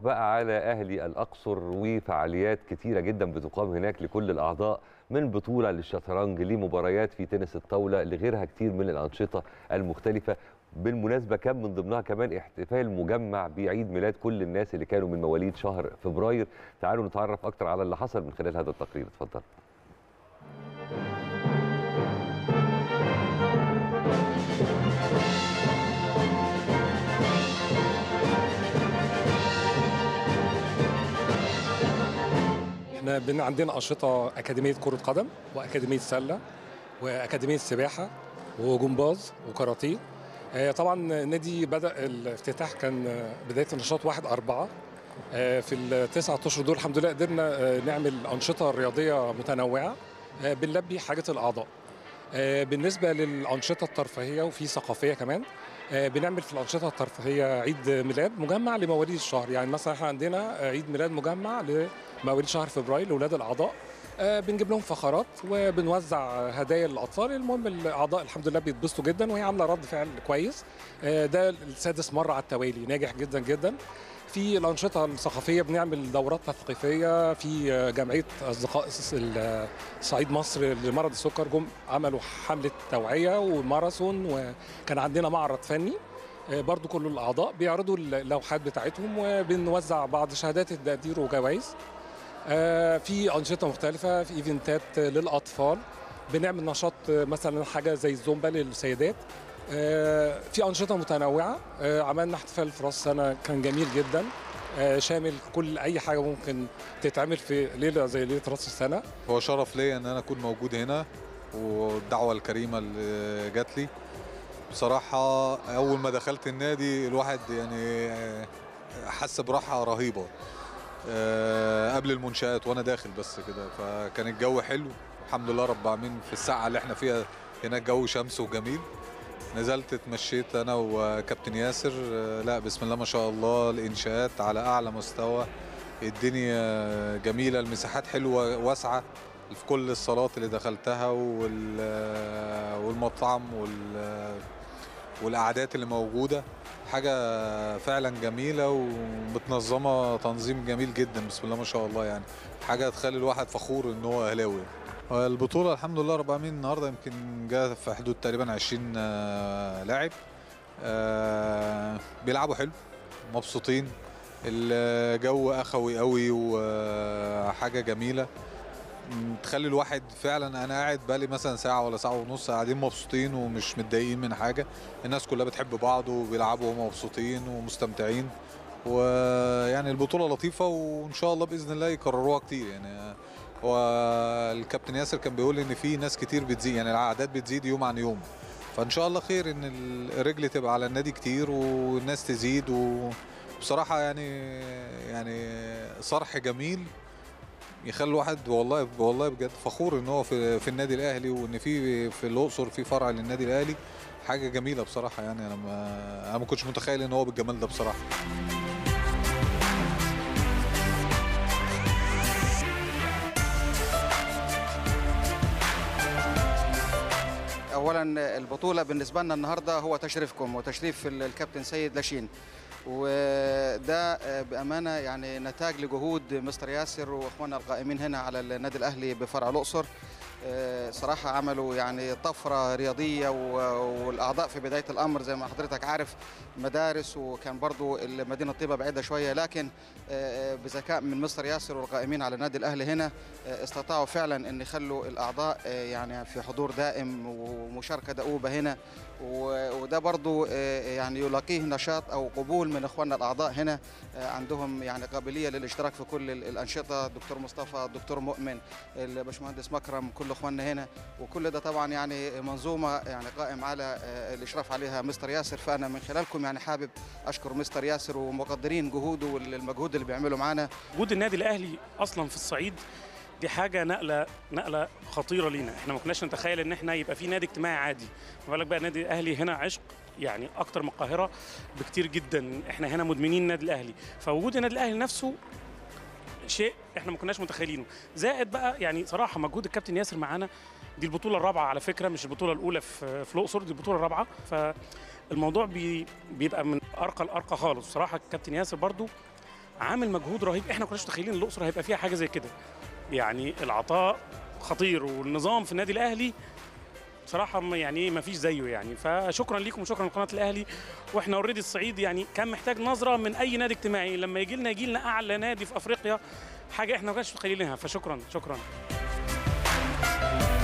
بقى على اهلي الاقصر وفعاليات كتيره جدا بتقام هناك لكل الاعضاء من بطوله للشطرنج لمباريات في تنس الطاوله لغيرها كتير من الانشطه المختلفه بالمناسبه كان من ضمنها كمان احتفال مجمع بعيد ميلاد كل الناس اللي كانوا من مواليد شهر فبراير تعالوا نتعرف اكتر على اللي حصل من خلال هذا التقرير اتفضل احنا بن عندنا انشطه اكاديميه كره قدم واكاديميه سله واكاديميه سباحه وجمباز وكاراتيه آه، طبعا النادي بدا الافتتاح كان آه، بدايه النشاط 1 4 في التسعة اشهر دول الحمد لله قدرنا آه، نعمل انشطه رياضيه متنوعه آه، بنلبي حاجه الاعضاء آه، بالنسبه للانشطه الترفيهيه وفي ثقافيه كمان آه، بنعمل في الانشطه الترفيهيه عيد ميلاد مجمع لمواليد الشهر يعني مثلا احنا عندنا آه، عيد ميلاد مجمع لمواليد شهر فبراير لاولاد الاعضاء آه، بنجيب لهم فقرات وبنوزع هدايا للاطفال المهم الاعضاء الحمد لله بيتبسطوا جدا وهي عامله رد فعل كويس آه، ده السادس مره على التوالي ناجح جدا جدا في الانشطه الثقافيه بنعمل دورات تثقيفيه في آه، جمعيه اصدقاء ال- صعيد مصر لمرض السكر جم عملوا حمله توعيه وماراثون وكان عندنا معرض فني آه، برضو كل الاعضاء بيعرضوا اللوحات بتاعتهم وبنوزع بعض شهادات التقدير وجوائز آه، في انشطه مختلفه في ايفنتات آه، للاطفال بنعمل نشاط آه، مثلا حاجه زي الزومبا للسيدات آه، في انشطه متنوعه آه، عملنا احتفال في راس السنه كان جميل جدا آه، شامل كل اي حاجه ممكن تتعمل في ليله زي ليله راس السنه هو شرف ليا ان انا اكون موجود هنا والدعوه الكريمه اللي جات لي بصراحه اول ما دخلت النادي الواحد يعني حس براحه رهيبه آه، قبل المنشآت وانا داخل بس كده فكان الجو حلو الحمد لله رب العالمين في الساعه اللي احنا فيها هناك جو شمس وجميل نزلت اتمشيت انا وكابتن ياسر آه، لا بسم الله ما شاء الله الانشاءات على اعلى مستوى الدنيا جميله المساحات حلوه واسعه في كل الصالات اللي دخلتها وال- والمطعم وال والقعدات اللي موجوده حاجه فعلا جميله ومتنظمه تنظيم جميل جدا بسم الله ما شاء الله يعني حاجه تخلي الواحد فخور ان هو اهلاوي البطوله الحمد لله رب العالمين النهارده يمكن جاء في حدود تقريبا 20 آه، لاعب آه، بيلعبوا حلو مبسوطين الجو اخوي قوي وحاجه جميله م، تخلي الواحد فعلا انا قاعد بقالي مثلا ساعه ولا ساعه ونص قاعدين مبسوطين ومش متضايقين من حاجه الناس كلها بتحب بعض وبيلعبوا وهم مبسوطين ومستمتعين ويعني البطوله لطيفه وان شاء الله باذن الله يكرروها كتير يعني هو الكابتن ياسر كان بيقول ان في ناس كتير بتزيد يعني الاعداد بتزيد يوم عن يوم فان شاء الله خير ان الرجل تبقى على النادي كتير والناس تزيد وبصراحه يعني يعني صرح جميل يخلي الواحد والله والله بجد فخور ان هو في في النادي الاهلي وان في في الاقصر في فرع للنادي الاهلي حاجه جميله بصراحه يعني انا ما انا ما كنتش متخيل ان هو بالجمال ده بصراحه اولا البطوله بالنسبه لنا النهارده هو تشريفكم وتشريف ال- الكابتن سيد لاشين وده آه، بامانه يعني نتاج لجهود مستر ياسر واخواننا القائمين هنا على النادي الاهلي بفرع الاقصر آه، صراحه عملوا يعني طفره رياضيه و- والاعضاء في بدايه الامر زي ما حضرتك عارف مدارس وكان برضو المدينه الطيبه بعيده شويه لكن آه، بذكاء من مستر ياسر والقائمين على النادي الاهلي هنا آه، استطاعوا فعلا ان يخلوا الاعضاء آه، يعني في حضور دائم ومشاركه دؤوبه هنا و- وده برضو آه، يعني يلاقيه نشاط او قبول من اخواننا الاعضاء هنا آه، عندهم يعني قابليه للاشتراك في كل ال- الانشطه الدكتور مصطفى الدكتور مؤمن الباشمهندس مكرم كل اخواننا هنا وكل ده طبعا يعني منظومه يعني قائم على آه، الاشراف عليها مستر ياسر فانا من خلالكم يعني حابب اشكر مستر ياسر ومقدرين جهوده والمجهود اللي بيعمله معانا وجود النادي الاهلي اصلا في الصعيد دي حاجه نقله نقله خطيره لينا احنا ما كناش نتخيل ان احنا يبقى في نادي اجتماعي عادي ما بالك بقى النادي الاهلي هنا عشق يعني اكتر من القاهره بكتير جدا احنا هنا مدمنين النادي الاهلي فوجود النادي الاهلي نفسه شيء احنا ما كناش متخيلينه زائد بقى يعني صراحه مجهود الكابتن ياسر معانا دي البطوله الرابعه على فكره مش البطوله الاولى في في الاقصر دي البطوله الرابعه فالموضوع بي بيبقى من ارقى لارقى خالص بصراحه الكابتن ياسر برضو عامل مجهود رهيب احنا ما كناش متخيلين الاقصر هيبقى فيها حاجه زي كده يعني العطاء خطير والنظام في النادي الاهلي بصراحه ما- يعني ايه ما فيش زيه يعني فشكرا ليكم وشكرا لقناه الاهلي واحنا اوريدي الصعيد يعني كان محتاج نظره من اي نادي اجتماعي لما يجي لنا يجي لنا اعلى نادي في افريقيا حاجه احنا ما كناش متخيلينها فشكرا شكرا